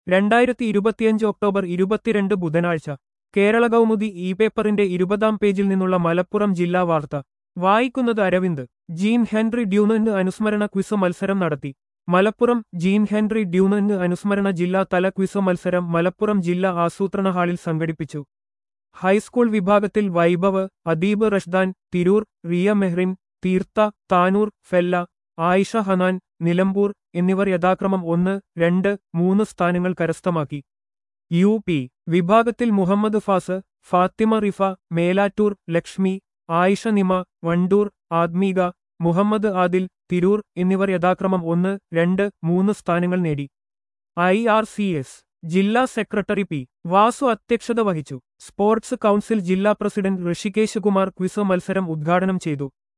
രണ്ടായിരത്തി ഇരുപത്തിയഞ്ച് ഒക്ടോബർ ഇരുപത്തിരണ്ട് ബുധനാഴ്ച കേരള കൗമുദി ഇ പേപ്പറിന്റെ ഇരുപതാം പേജിൽ നിന്നുള്ള മലപ്പുറം ജില്ലാ വാർത്ത വായിക്കുന്നത് അരവിന്ദ് ജീൻ ഹെൻറി ഡ്യൂനന് അനുസ്മരണ ക്വിസ് മത്സരം നടത്തി മലപ്പുറം ജീൻ ഹെൻറി ഡ്യൂനന് അനുസ്മരണ ജില്ലാ തല ക്വിസ് മത്സരം മലപ്പുറം ജില്ലാ ആസൂത്രണ ഹാളിൽ സംഘടിപ്പിച്ചു ഹൈസ്കൂൾ വിഭാഗത്തിൽ വൈഭവ് അദീബ് റഷ്ദാൻ തിരൂർ റിയ മെഹ്റിൻ തീർത്ത താനൂർ ഫെല്ല ആയിഷ ഹനാൻ നിലമ്പൂർ എന്നിവർ യഥാക്രമം ഒന്ന് രണ്ട് മൂന്ന് സ്ഥാനങ്ങൾ കരസ്ഥമാക്കി യു പി വിഭാഗത്തിൽ മുഹമ്മദ് ഫാസ് ഫാത്തിമ റിഫ മേലാറ്റൂർ ലക്ഷ്മി ആയിഷ നിമ വണ്ടൂർ ആത്മീക മുഹമ്മദ് ആദിൽ തിരൂർ എന്നിവർ യഥാക്രമം ഒന്ന് രണ്ട് മൂന്ന് സ്ഥാനങ്ങൾ നേടി ഐ ആർ സി എസ് ജില്ലാ സെക്രട്ടറി പി വാസു അധ്യക്ഷത വഹിച്ചു സ്പോർട്സ് കൗൺസിൽ ജില്ലാ പ്രസിഡന്റ് ഋഷികേശ് കുമാർ ക്വിസ് മത്സരം ഉദ്ഘാടനം ചെയ്തു